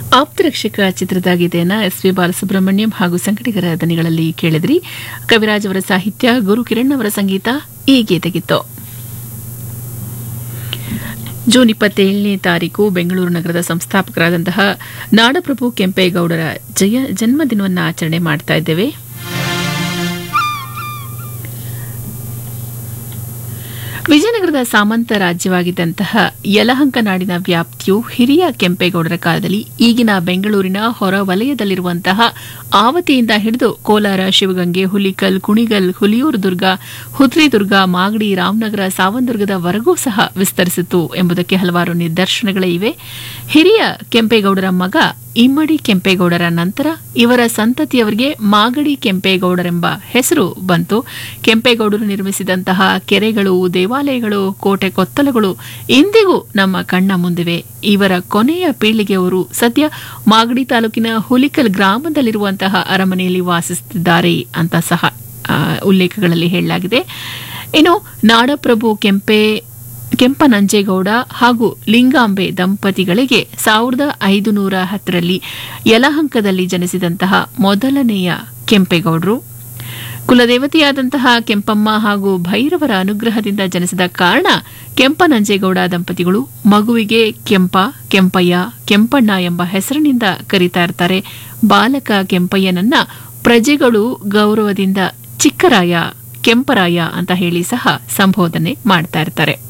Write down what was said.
ಆಪ್ತರಕ್ಷಕ ಚಿತ್ರದ ಗೀತೆಯನ್ನ S V Balasubrahmanyam ಹಾಗೂ ಸಂಗಡಿಗರ ದನಿಗಳಲ್ಲಿ ಕೇಳಿದ್ರಿ ಕವಿರಾಜ್ ಅವರ ಸಾಹಿತ್ಯ ಗುರು ಕಿರಣ್ ಅವರ ಸಂಗೀತ ಈ ಗೀತೆಗಿತ್ತು ಜೂನ್ ಇಪ್ಪತ್ತೇಳನೇ ತಾರೀಕು ಬೆಂಗಳೂರು ನಗರದ ಸಂಸ್ಥಾಪಕರಾದಂತಹ ನಾಡಪ್ರಭು ಕೆಂಪೇಗೌಡರ ಜಯ ಜನ್ಮದಿನವನ್ನು ಆಚರಣೆ ಮಾಡ್ತಾ ಇದ್ದೇವೆ ವಿಜಯನಗರದ ಸಾಮಂತ ರಾಜ್ಯವಾಗಿದ್ದಂತಹ ಯಲಹಂಕ ನಾಡಿನ ವ್ಯಾಪ್ತಿಯು ಹಿರಿಯ ಕೆಂಪೇಗೌಡರ ಕಾಲದಲ್ಲಿ ಈಗಿನ ಬೆಂಗಳೂರಿನ ಹೊರ ವಲಯದಲ್ಲಿರುವಂತಹ ಆವತಿಯಿಂದ ಹಿಡಿದು ಕೋಲಾರ ಶಿವಗಂಗೆ ಹುಲಿಕಲ್ ಕುಣಿಗಲ್ ಹುಲಿಯೂರು ದುರ್ಗ ಹುತ್ರಿದುರ್ಗ ಮಾಗಡಿ ರಾಮನಗರ ಸಾವಂದುರ್ಗದವರೆಗೂ ಸಹ ವಿಸ್ತರಿಸಿತು ಎಂಬುದಕ್ಕೆ ಹಲವಾರು ನಿದರ್ಶನಗಳೇ ಇವೆ ಹಿರಿಯ ಕೆಂಪೇಗೌಡರ ಮಗ ಇಮ್ಮಡಿ ಕೆಂಪೇಗೌಡರ ನಂತರ ಇವರ ಸಂತತಿಯವರಿಗೆ ಮಾಗಡಿ ಕೆಂಪೇಗೌಡರೆಂಬ ಹೆಸರು ಬಂತು ಕೆಂಪೇಗೌಡರು ನಿರ್ಮಿಸಿದಂತಹ ಕೆರೆಗಳು ದೇವಾಲಯಗಳು ಕೋಟೆ ಕೊತ್ತಲಗಳು ಇಂದಿಗೂ ನಮ್ಮ ಕಣ್ಣ ಮುಂದಿವೆ ಇವರ ಕೊನೆಯ ಪೀಳಿಗೆಯವರು ಸದ್ಯ ಮಾಗಡಿ ತಾಲೂಕಿನ ಹುಲಿಕಲ್ ಗ್ರಾಮದಲ್ಲಿರುವಂತಹ ಅರಮನೆಯಲ್ಲಿ ವಾಸಿಸುತ್ತಿದ್ದಾರೆ ಅಂತ ಸಹ ಆ, ಉಲ್ಲೇಖಗಳಲ್ಲಿ ಹೇಳಲಾಗಿದೆ ಇನ್ನು ನಾಡಪ್ರಭು ಕೆಂಪೆ ಕೆಂಪನಂಜೇಗೌಡ ಹಾಗೂ ಲಿಂಗಾಂಬೆ ದಂಪತಿಗಳಿಗೆ ಸಾವಿರದ ಐದುನೂರ ಹತ್ತರಲ್ಲಿ ಯಲಹಂಕದಲ್ಲಿ ಜನಿಸಿದಂತಹ ಮೊದಲನೆಯ ಕೆಂಪೇಗೌಡರು ಕುಲದೇವತೆಯಾದಂತಹ ಕೆಂಪಮ್ಮ ಹಾಗೂ ಭೈರವರ ಅನುಗ್ರಹದಿಂದ ಜನಿಸಿದ ಕಾರಣ ಕೆಂಪನಂಜೇಗೌಡ ದಂಪತಿಗಳು ಮಗುವಿಗೆ ಕೆಂಪ ಕೆಂಪಯ್ಯ ಕೆಂಪಣ್ಣ ಎಂಬ ಹೆಸರಿನಿಂದ ಕರೀತಾ ಇರ್ತಾರೆ ಬಾಲಕ ಕೆಂಪಯ್ಯನನ್ನ ಪ್ರಜೆಗಳು ಗೌರವದಿಂದ ಚಿಕ್ಕರಾಯ ಕೆಂಪರಾಯ ಅಂತ ಹೇಳಿ ಸಹ ಸಂಬೋಧನೆ ಮಾಡ್ತಾ ಇರ್ತಾರೆ